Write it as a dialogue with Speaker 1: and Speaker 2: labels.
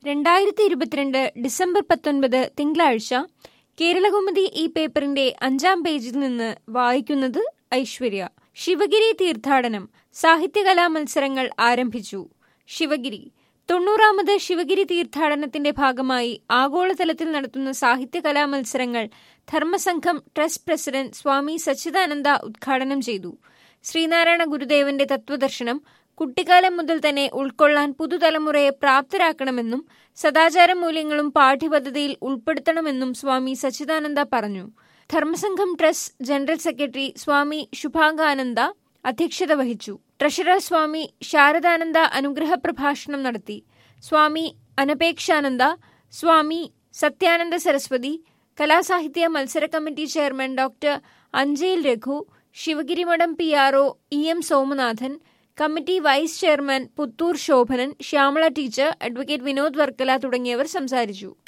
Speaker 1: രണ്ടായിരത്തി ഇരുപത്തിരണ്ട് ഡിസംബർ പത്തൊൻപത് തിങ്കളാഴ്ച കേരളകൗമുദി ഈ പേപ്പറിന്റെ അഞ്ചാം പേജിൽ നിന്ന് വായിക്കുന്നത് ഐശ്വര്യ ശിവഗിരി തീർത്ഥാടനം സാഹിത്യകലാ മത്സരങ്ങൾ ആരംഭിച്ചു ശിവഗിരി തൊണ്ണൂറാമത് ശിവഗിരി തീർത്ഥാടനത്തിന്റെ ഭാഗമായി ആഗോളതലത്തിൽ നടത്തുന്ന സാഹിത്യകലാ മത്സരങ്ങൾ ധർമ്മസംഘം ട്രസ്റ്റ് പ്രസിഡന്റ് സ്വാമി സച്ചിദാനന്ദ ഉദ്ഘാടനം ചെയ്തു ശ്രീനാരായണ ഗുരുദേവന്റെ തത്വദർശനം കുട്ടിക്കാലം മുതൽ തന്നെ ഉൾക്കൊള്ളാൻ പുതുതലമുറയെ പ്രാപ്തരാക്കണമെന്നും സദാചാര മൂല്യങ്ങളും പാഠ്യപദ്ധതിയിൽ ഉൾപ്പെടുത്തണമെന്നും സ്വാമി സച്ചിദാനന്ദ പറഞ്ഞു Dharmasangham trust general secretary Swami Subhangananda അധ്യക്ഷത വഹിച്ചു ട്രഷറർ സ്വാമി ശാരദാനന്ദ അനുഗ്രഹ പ്രഭാഷണം നടത്തി സ്വാമി അനപേക്ഷാനന്ദ സ്വാമി സത്യാനന്ദ സരസ്വതി കലാസാഹിത്യ മത്സര കമ്മിറ്റി ചെയർമാൻ ഡോക്ടർ അഞ്ജയിൽ രഘു ശിവഗിരി മഠം P R O E M Somanathan committee vice chairman Puthoor Shobhanan Shyamala teacher advocate Vinod Varkala തുടങ്ങിയവർ സംസാരിച്ചു